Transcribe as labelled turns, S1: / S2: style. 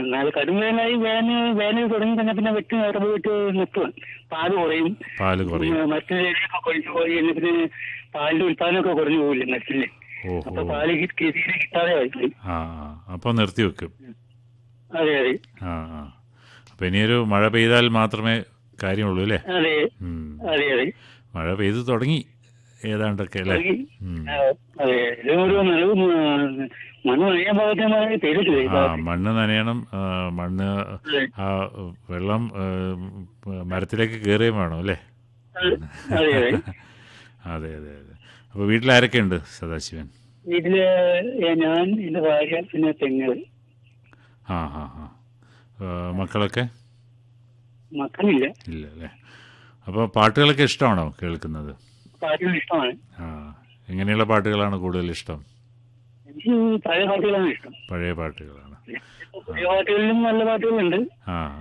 S1: എന്നാൽ കടും വേനായി വേനൽ വേനൽ തുടങ്ങി തന്നെ പിന്നെ വെട്ടി ഉറവ് വെട്ടി നിർത്തുവാൻ പാല് കുറയും
S2: പാല് കുറയും
S1: പിന്നെ മറ്റു ചെടിയൊക്കെ കൊഴിഞ്ഞു പോയി കഴിഞ്ഞാൽ പിന്നെ പാലിന്റെ ഉൽപ്പാദനമൊക്കെ കുറഞ്ഞു പോകില്ലേ നെറ്റില്
S2: ഓഹോ
S1: അപ്പൊ പാല് കി- കി- തീരെ കിട്ടാതെ ആയിപ്പോയി
S2: ആ ആ അപ്പോൾ നിർത്തി വെക്കും
S1: അതെ അതെ
S2: ആ ആ അപ്പോൾ ഇനിയൊരു മഴ പെയ്താൽ മാത്രമേ കാര്യമുള്ളൂ അല്ലേ
S1: അതെ
S2: ഉം.
S1: അതെ അതെ
S2: മഴ പെയ്ത് തുടങ്ങി ഏതാണ്ടൊക്കെ അല്ലേ ഉം.
S1: ആ, അതെ ഇതിനൊരു നിലവ് മണ്ണ് നനയാൻ പാകത്തിന് പെയ്തിട്ടില്ല ഈ
S2: ആ
S1: ഭാഗത്ത്.
S2: മണ്ണ് നനയണം ആ, മണ്ണ്
S1: അതെ.
S2: ആ വെള്ളം ഏ, മരത്തിലേക്ക് കയറുകയും വേണം അല്ലേ
S1: അതെ അതെ
S2: അതെ അതെ അതെ അപ്പോൾ വീട്ടിലാരൊക്കെ ഉണ്ട് സദാശിവൻ
S1: വീട്ടില് ഏ, ഞാൻ എന്റെ ഭാര്യ പിന്നെ പെങ്ങൾ
S2: ആ ആ ആ ഏ, മക്കളൊക്കെ
S1: മക്കളില്ല
S2: ഇല്ല അല്ലേ അപ്പോൾ പാട്ടുകളൊക്കെ ഇഷ്ടമാണോ കേൾക്കുന്നത്
S1: പാട്ടുകൾ ഇഷ്ടമാണ്
S2: ആ എങ്ങനെയുള്ള പാട്ടുകളാണ് കൂടുതൽ ഇഷ്ടം
S1: എനിക്ക് പഴയ പാട്ടുകളാണ് ഇഷ്ടം
S2: പഴയ പാട്ടുകളാണ്
S1: പുതിയ പാട്ടുകളിലും നല്ല പാട്ടുകളുണ്ട്
S2: ആ ആ